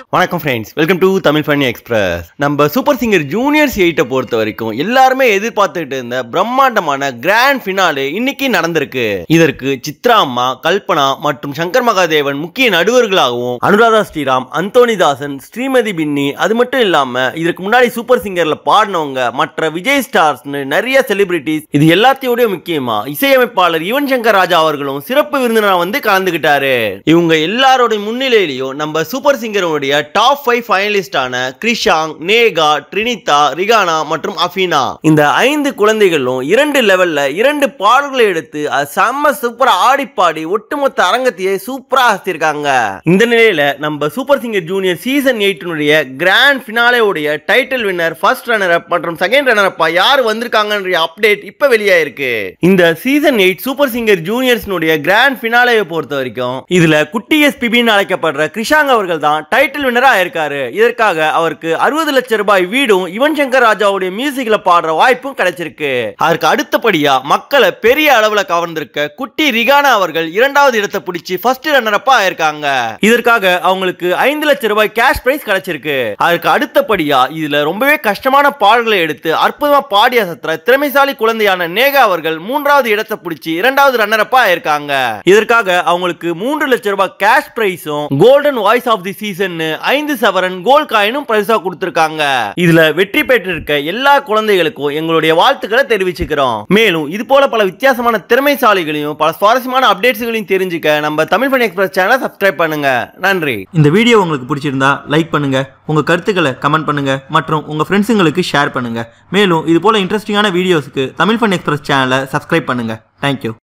வணக்கம் friends welcome to Tamil funny express நம்ம super singer juniors எயிட்டை பொறுத்த வரைக்கும் எல்லாருமே எதிர்பார்த்துக்கிட்டு இருந்த பிரம்மாண்டமான கிராண்ட் ஃபினாலே இன்னைக்கு நடந்திருக்கு இதற்கு சித்ரா அம்மா கல்பனா மற்றும் சங்கர் மகாதேவன் முக்கிய நடுவர்களாகவும் அனுராதா ஸ்ரீராம் அந்தோனிதாசன் ஸ்ரீமதி பின்னி அது மட்டும் இல்லாம இதற்கு முன்னாடி சூப்பர் சிங்கர்ல பாடினவங்க மற்ற விஜய் ஸ்டார்ஸ்னு நிறைய செலிபிரிட்டிஸ் இது எல்லாத்தையோட முக்கியமா இசையமைப்பாளர் யுவன் சங்கர் ராஜா அவர்களும் சிறப்பு விருந்தினரா வந்து கலந்துகிட்டாரு இவங்க எல்லாரோட முன்னிலையிலையும் நம்ம சூப்பர் சிங்கருடைய டாப் ஃபைவ் ஃபைனலிஸ்டான கிரிஷாங் நேகா ட்ரினிதா ரிகானா மற்றும் அஃபீனா இந்த ஐந்து குழந்தைகளும் இரண்டு லெவல்ல இரண்டு பாடல்களை எடுத்து அது செம்ம சூப்பரா ஆடி பாடி ஒட்டுமொத்த அரங்கத்தையே சூப்பரா ஆசிருக்காங்க இந்த நிலையில நம்ம சூப்பர் சிங்கர் ஜூனியர் சீசன் எயிட்டினுடைய கிராண்ட் ஃபினாலேவுடைய title winner first runner up மற்றும் செகண்ட் ரன்னர் அப்பா யார் வந்திருக்காங்கன்ற அப்டேட் இப்ப வெளியாயிருக்கு இந்த சீசன் எயிட் சூப்பர் சிங்கர் ஜூனியர்ஸ்னுடைய கிராண்ட் ஃபினாலேவை பொறுத்த வரைக்கும் இதுல குட்டி எஸ்பிபின்னு அழைக்கப்படுற கிருஷாங் அவர்கள் தான் டைட்டில் வின்னரா ஆயிருக்காரு இதற்காக அவருக்கு அறுபது லட்சம் ரூபாய் வீடும் யுவன் சங்கர் ராஜாவுடைய மியூசிக்ல பாடுற வாய்ப்பும் கிடைச்சிருக்கு அதற்கு அடுத்தபடியா மக்களை பெரிய அளவுல கவர்ந்திருக்க குட்டி ரிகானா அவர்கள் இரண்டாவது இடத்தை பிடிச்சி ஃபர்ஸ்ட் ரன்னர் அப்பா ஆயிருக்காங்க இதற்காக அவங்களுக்கு ஐந்து லட்சம் ரூபாய் கேஷ் பிரைஸ் கிடைச்சிருக்கு அதற்கு அடுத்தபடியா இதுல ரொம்பவே கஷ்டமான பாடல்களை எடுத்து அற்புதமா பாடி அசத்துற திறமைசாலி குழந்தையான நேகா அவர்கள் மூன்றாவது இடத்தை பிடிச்சி இரண்டாவது ரன்னர் அப்பா ஆயிருக்காங்க இதற்காக அவங்களுக்கு மூன்று லட்சம் ரூபாய் கேஷ் பிரைஸும் golden voice of the season ஐந்து சவரன் கோல்ட் காயினும் பரிசா கொடுத்திருக்காங்க இதுல வெற்றி பெற்றிருக்க எல்லா குழந்தைகளுக்கும் எங்களுடைய வாழ்த்துக்களை தெரிவிச்சுக்கிறோம் மேலும் இது போல பல வித்தியாசமான திறமைசாலிகளையும் பல சுவாரஸ்யமான அப்டேட்ஸ்களையும் தெரிஞ்சுக்க நம்ம தமிழ் ஃபன் எக்ஸ்பிரஸ் சேனலை சப்ஸ்கிரைப் பண்ணுங்க நன்றி இந்த வீடியோ உங்களுக்கு பிடிச்சிருந்தா லைக் பண்ணுங்க உங்க கருத்துக்களை கமெண்ட் பண்ணுங்க மற்றும் உங்க ஃப்ரெண்ட்ஸுங்களுக்கு ஷேர் பண்ணுங்க மேலும் இது போல இன்ட்ரெஸ்டிங்கான வீடியோஸ்க்கு தமிழ் ஃபன் எக்ஸ்பிரஸ் சேனலை சப்ஸ்கிரைப் பண்ணுங்க தேங்க்யூ